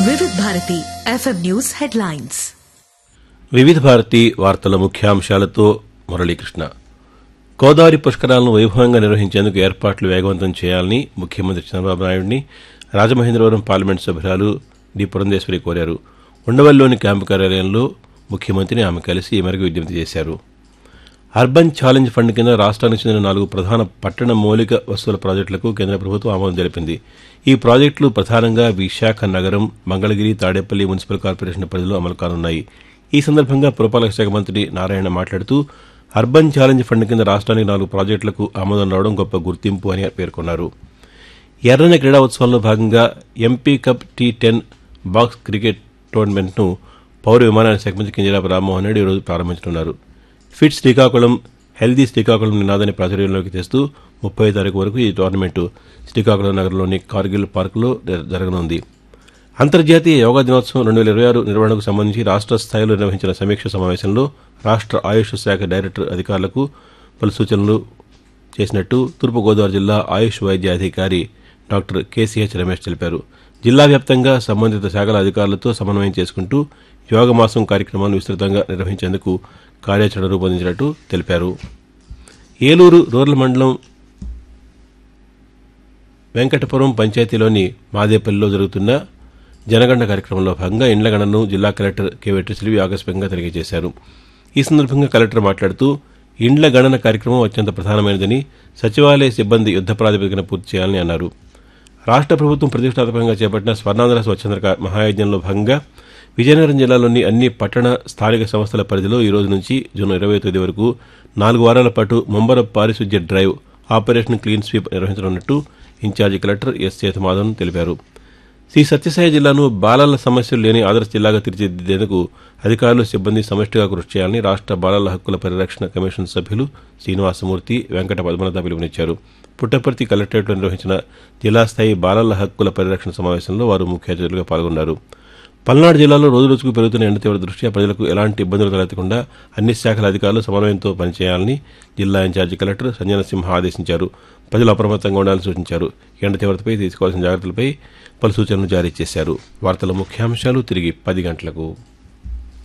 వివిధ Bharati FM news headlines వివిధ భారతి వార్తల ముఖ్యాంశాలతో మురళీకృష్ణ గోదావరి పుష్కరాలను వైభవంగా నిర్వహించేందుకు ఏర్పాట్లు వేగవంతం చేయాలని ముఖ్యమంత్రి చంద్రబాబు నాయుడిని రాజమహేంద్రవరం పార్లమెంటు సభ్యురాలు డి పురంధేశ్వరి కోరారు ఉండవల్లిలోని క్యాంపు కార్యాలయంలో ముఖ్యమంత్రిని ఆమె కలిసి ఈ మేరకు విజ్ఞప్తి చేశారు అర్బన్ ఛాలెంజ్ ఫండ్ కింద రాష్ట్రానికి చెందిన నాలుగు ప్రధాన పట్టణ మౌలిక వస్తువుల ప్రాజెక్టులకు కేంద్ర ప్రభుత్వం ఆమోదం తెలిపింది ఈ ప్రాజెక్టులు ప్రధానంగా విశాఖ నగరం మంగళగిరి తాడేపల్లి మున్సిపల్ కార్పొరేషన్ పరిధిలో అమలు కానున్నాయి ఈ సందర్భంగా పురపాలక శాఖ మంత్రి నారాయణ మాట్లాడుతూ అర్బన్ ఛాలెంజ్ ఫండ్ కింద రాష్ట్రానికి నాలుగు ప్రాజెక్టులకు ఆమోదం రావడం గొప్ప గుర్తింపు అని పేర్కొన్నారు ఎర్రని క్రీడా ఉత్సవంలో భాగంగా MP cup T ten box cricket టోర్నమెంట్ను పౌర విమానయాన శాఖ మంత్రి కింజరాపు రామ్మోహన్ రెడ్డి ఈరోజు ప్రారంభించనున్నారు ఫిట్ శ్రీకాకుళం హెల్దీ శ్రీకాకుళం నినాదాన్ని ప్రాచుర్యంలోకి తెస్తూ ముప్పై తారీఖు వరకు ఈ టోర్నమెంటు శ్రీకాకుళం నగరంలోని కార్గిల్ పార్కులో జర- జరగనుంది అంతర్జాతీయ యోగా దినోత్సవం రెండు వేల ఇరవై ఆరు నిర్వహణకు సంబంధించి రాష్ట్ర స్థాయిలో నిర్వహించిన సమీక్ష సమావేశంలో రాష్ట్ర ఆయుష్ శాఖ డైరెక్టర్ అధికారులకు పలు సూచనలు చేసినట్టు తూర్పుగోదావరి జిల్లా ఆయుష్ వైద్య అధికారి డాక్టర్ కేసీహెచ్ రమేష్ తెలిపారు జిల్లా వ్యాప్తంగా సంబంధిత శాఖల అధికారులతో సమన్వయం చేసుకుంటూ యోగ మాసం కార్యక్రమాలను విస్తృతంగా నిర్వహించేందుకు కార్యాచరణ రూపొందించినట్టు తెలిపారు ఏలూరు రూరల్ మండలం వెంకటపురం పంచాయతీలోని మాదేపల్లిలో జరుగుతున్న జనగణన కార్యక్రమంలో భాగంగా ఇండ్ల గణనను జిల్లా కలెక్టర్ కె వెట్రిసిలివి ఆకస్మికంగా తనిఖీ చేశారు ఈ సందర్భంగా కలెక్టర్ మాట్లాడుతూ ఇండ్ల గణన కార్యక్రమం అత్యంత ప్రధానమైనదని సచివాలయ సిబ్బంది యుద్ద ప్రాతిపదికన పూర్తి చేయాలని అన్నారు రాష్ట్ర ప్రభుత్వం ప్రతిష్టాత్మకంగా చేపట్టిన స్వర్ణాంధ్ర స్వచ్ఛంద కా- మహాయజ్ఞంలో భాగంగా విజయనగరం జిల్లాలోని అన్ని పట్టణ స్థానిక సంస్థల పరిధిలో ఈ రోజు నుంచి జూన్ ఇరవై తేదీ వరకు నాలుగు వారాల పాటు ముంబర పారిశుధ్య డ్రైవ్ ఆపరేషన్ క్లీన్ స్వీప్ నిర్వహించనున్నట్టు ఇన్ఛార్జి కలెక్టర్ ఎస్ చేతమాధవన్ తెలిపారు శ్రీ సత్యసాయి జిల్లాను బాలల సమస్యలు లేని ఆదర్శ జిల్లాగా తీర్చిదిద్దేందుకు అధికారులు సిబ్బంది సమష్టిగా కృషి చేయాలని రాష్ట్ర బాలల హక్కుల పరిరక్షణ కమిషన్ సభ్యులు శ్రీనివాసమూర్తి వెంకట పద్మనాథ పిలుపునిచ్చారు పుట్టపర్తి కలెక్టరేట్లో నిర్వహించిన జిల్లా స్థాయి బాలల హక్కుల పరిరక్షణ సమావేశంలో వారు ముఖ్య అతిథులుగా పాల్గొన్నారు పల్నాడు జిల్లాలో రోజు రోజుకు పెరుగుతున్న ఎండ తీవ్ర దృష్ట్యా ప్రజలకు ఎలాంటి ఇబ్బందులు తలెత్తకుండా అన్ని శాఖల అధికారులు సమన్వయంతో పనిచేయాలని జిల్లా ఇన్ఛార్జి కలెక్టర్ సంజన సింహ ఆదేశించారు ప్రజలు అప్రమత్తంగా ఉండాలని సూచించారు ఎండ తీవ్రతపై తీసుకోవాల్సిన జాగ్రత్తలపై పలు సూచనలు జారీ చేశారు వార్తల ముఖ్యాంశాలు తిరిగి పది గంటలకు